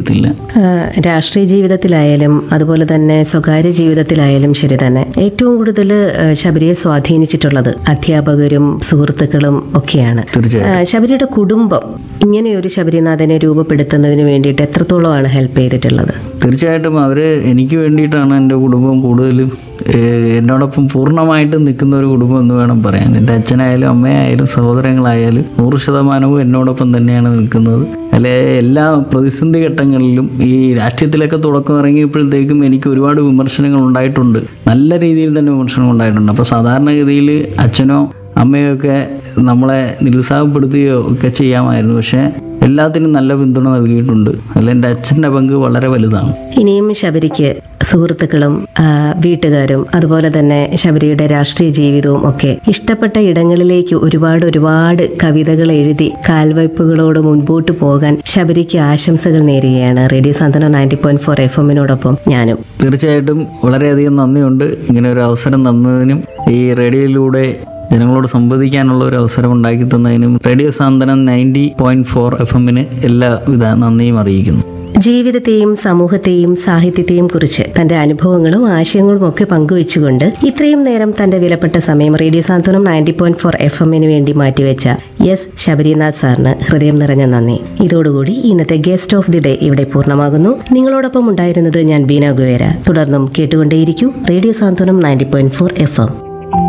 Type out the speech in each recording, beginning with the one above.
ചെയ്യത്തില്ല ആ, രാഷ്ട്രീയ ജീവിതത്തിലായാലും അതുപോലെ തന്നെ സ്വകാര്യ ജീവിതത്തിലായാലും ശരി തന്നെ ഏറ്റവും കൂടുതൽ ശബരിയെ സ്വാധീനിച്ചിട്ടുള്ളത് അധ്യാപകരും സുഹൃത്തുക്കളും ഒക്കെയാണ് തീർച്ചയായും. ആ, ശബരിയുടെ കുടുംബം ഇങ്ങനെയൊരു ശബരിനാഥനെ രൂപപ്പെടുത്തുന്നതിന് വേണ്ടിയിട്ട് എത്രത്തോളമാണ് ഹെൽപ്പ് ചെയ്തിട്ടുള്ളത് തീർച്ചയായിട്ടും അവർ എനിക്ക് വേണ്ടിയിട്ടാണ് എൻ്റെ കുടുംബം കൂടുതലും ഏഹ്, എന്നോടൊപ്പം പൂർണ്ണമായിട്ടും നിൽക്കുന്ന ഒരു കുടുംബം എന്ന് വേണം പറയാൻ എൻ്റെ അച്ഛനായാലും അമ്മയായാലും സഹോദരങ്ങളായാലും നൂറ് ശതമാനവും എന്നോടൊപ്പം തന്നെയാണ് നിൽക്കുന്നത് അല്ലെ എല്ലാ പ്രതിസന്ധി ഘട്ടങ്ങളിലും ഈ രാഷ്ട്രീയത്തിലൊക്കെ തുടക്കം ഇറങ്ങിയപ്പോഴത്തേക്കും എനിക്ക് ഒരുപാട് വിമർശനങ്ങൾ ഉണ്ടായിട്ടുണ്ട് നല്ല രീതിയിൽ തന്നെ വിമർശനം ഉണ്ടായിട്ടുണ്ട് അപ്പോൾ സാധാരണഗതിയിൽ അച്ഛനോ അമ്മയോ ഒക്കെ നമ്മളെ നിരുത്സാഹപ്പെടുത്തുകയോ ഒക്കെ ചെയ്യാമായിരുന്നു പക്ഷേ എല്ലാത്തിനും നല്ല പിന്തുണ നൽകിയിട്ടുണ്ട് അതിൽ എൻ്റെ അച്ഛൻ്റെ പങ്ക് വളരെ വലുതാണ് ഇനിയും ശബരിക്ക് സുഹൃത്തുക്കളും ആ, വീട്ടുകാരും അതുപോലെ തന്നെ ശബരിയുടെ രാഷ്ട്രീയ ജീവിതവും ഒക്കെ ഇഷ്ടപ്പെട്ട ഇടങ്ങളിലേക്ക് ഒരുപാട് ഒരുപാട് കവിതകൾ എഴുതി കാൽവയ്പ്പുകളോട് മുൻപോട്ട് പോകാൻ ശബരിക്ക് ആശംസകൾ നേരുകയാണ് radio Santhwanam ninety point four F എമ്മിനോടൊപ്പം ഞാനും തീർച്ചയായിട്ടും വളരെയധികം നന്ദിയുണ്ട് ഇങ്ങനെ ഒരു അവസരം തന്നതിനും ഈ റേഡിയോയിലൂടെ ജനങ്ങളോട് സംവദിക്കാനുള്ള ഒരു അവസരം ഉണ്ടാക്കി തന്നതിനും radio Santhwanam ninety point four F എമ്മിന് എല്ലാവിധ നന്ദിയും അറിയിക്കുന്നു ജീവിതത്തെയും സമൂഹത്തെയും സാഹിത്യത്തെയും കുറിച്ച് തന്റെ അനുഭവങ്ങളും ആശയങ്ങളും ഒക്കെ പങ്കുവെച്ചുകൊണ്ട് ഇത്രയും നേരം തന്റെ വിലപ്പെട്ട സമയം radio Santhwanam ninety point four F എമ്മിന് വേണ്ടി മാറ്റിവെച്ച എസ് ശബരിനാഥ് സാറിന് ഹൃദയം നിറഞ്ഞ നന്ദി ഇതോടുകൂടി ഇന്നത്തെ ഗസ്റ്റ് ഓഫ് ദി ഡേ ഇവിടെ പൂർണ്ണമാകുന്നു നിങ്ങളോടൊപ്പം ഉണ്ടായിരുന്നത് ഞാൻ ബീന ഗുവേര തുടർന്നും കേട്ടുകൊണ്ടേയിരിക്കൂ radio Santhwanam ninety point four F M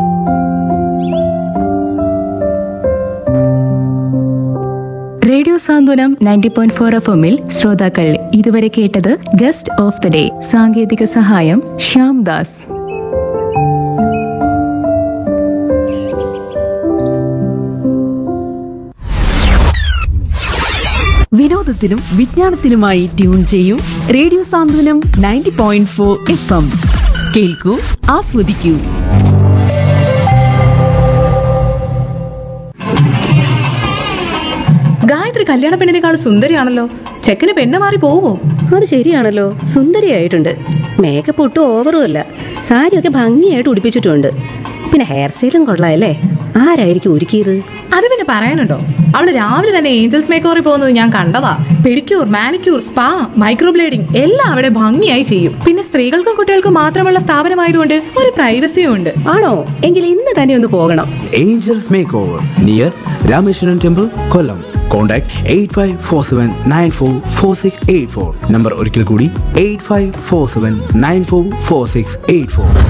radio Santhwanam ninety point four F എമ്മിൽ ശ്രോതാക്കൾ ഇതുവരെ കേട്ടത് ഗസ്റ്റ് ഓഫ് ദി ഡേ സാങ്കേതിക സഹായം ശ്യാം ദാസ് വിനോദത്തിനും വിജ്ഞാനത്തിനുമായി ട്യൂൺ ചെയ്യൂ radio Santhwanam ninety point four F M കേൾക്കൂ ആസ്വദിക്കൂ ഗായത്രി കല്യാണ പെണ്ണിനേക്കാൾ സുന്ദരിയാണല്ലോ ചെക്കന് പെണ്ണ് മാറി പോവോ അത് ശരിയാണല്ലോ സുന്ദരിയായിട്ടുണ്ട് മേക്കപ്പ് ഒട്ടും ഓവറും അല്ല സാരിയൊക്കെ ഭംഗിയായിട്ട് ഉടുപ്പിച്ചിട്ടുണ്ട് പിന്നെ ഹെയർ സ്റ്റൈലും കൊള്ളാമല്ലേ ആരായിരിക്കും ഒരുക്കിയത് അത് പിന്നെ പറയാനുണ്ടോ അവള് രാവിലെ തന്നെ ഏഞ്ചൽസ് മേക്കോറിൽ പോകുന്നത് ഞാൻ കണ്ടതാ പെഡിക്യൂർ മാനിക്യൂർ സ്പാ മൈക്രോബ്ലേഡിംഗ് എല്ലാം അവിടെ ഭംഗിയായി ചെയ്യും പിന്നെ സ്ത്രീകൾക്കും കുട്ടികൾക്കും മാത്രമുള്ള സ്ഥാപനമായതുകൊണ്ട് ഒരു പ്രൈവസിയും ഉണ്ട് ആണോ എങ്കിൽ ഇന്ന് തന്നെ ഒന്ന് പോകണം Angels Makeover near Rameshwaran Temple, Kollam. Contact 8547944684. Number ഒരിക്കൽ കൂടി 8547944684.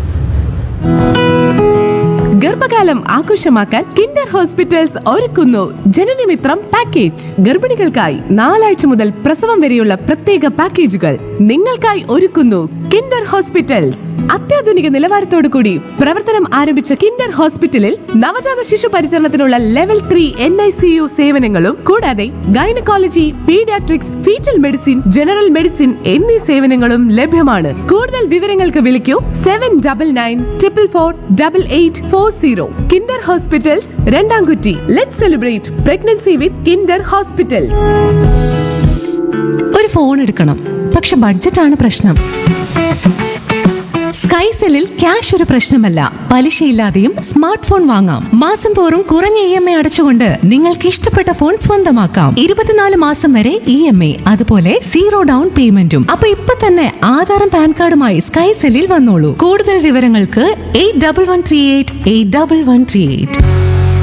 ഗർഭകാലം ആഘോഷമാക്കാൻ കിൻഡർ ഹോസ്പിറ്റൽസ് ഒരുക്കുന്നു ജനനമിത്രം പാക്കേജ് ഗർഭിണികൾക്കായി നാലാഴ്ച മുതൽ പ്രസവം വരെയുള്ള പ്രത്യേക പാക്കേജുകൾ നിങ്ങൾക്കായി ഒരുക്കുന്നു കിൻഡർ ഹോസ്പിറ്റൽസ് അത്യാധുനിക നിലവാരത്തോടു കൂടി പ്രവർത്തനം ആരംഭിച്ച കിൻഡർ ഹോസ്പിറ്റലിൽ നവജാത ശിശു പരിചരണത്തിനുള്ള level three N I C U സേവനങ്ങളും കൂടാതെ gynaecology paediatrics foetal medicine general medicine എന്നീ സേവനങ്ങളും ലഭ്യമാണ് കൂടുതൽ വിവരങ്ങൾക്ക് വിളിക്കൂ seven double nine triple four double eight four zero Kinder hospitals Randamkutty let celebrate pregnancy with Kinder hospitals ഒരു ഫോൺ എടുക്കണം പക്ഷെ ബഡ്ജറ്റാണ് പ്രശ്നം സ്കൈസെല്ലിൽ ക്യാഷ് ഒരു പ്രശ്നമല്ല പലിശയില്ലാതെയും സ്മാർട്ട് ഫോൺ വാങ്ങാം മാസം തോറും കുറഞ്ഞ ഇ എം ഐ അടച്ചുകൊണ്ട് നിങ്ങൾക്ക് ഇഷ്ടപ്പെട്ട ഫോൺ സ്വന്തമാക്കാം ഇരുപത്തിനാല് മാസം വരെ ഇ എം ഐ അതുപോലെ സീറോ ഡൗൺ പേയ്മെന്റും അപ്പൊ ഇപ്പൊ തന്നെ ആധാറും പാൻ കാർഡുമായി സ്കൈസെല്ലിൽ വന്നോളൂ കൂടുതൽ വിവരങ്ങൾക്ക് eight double one three eight eight double one three eight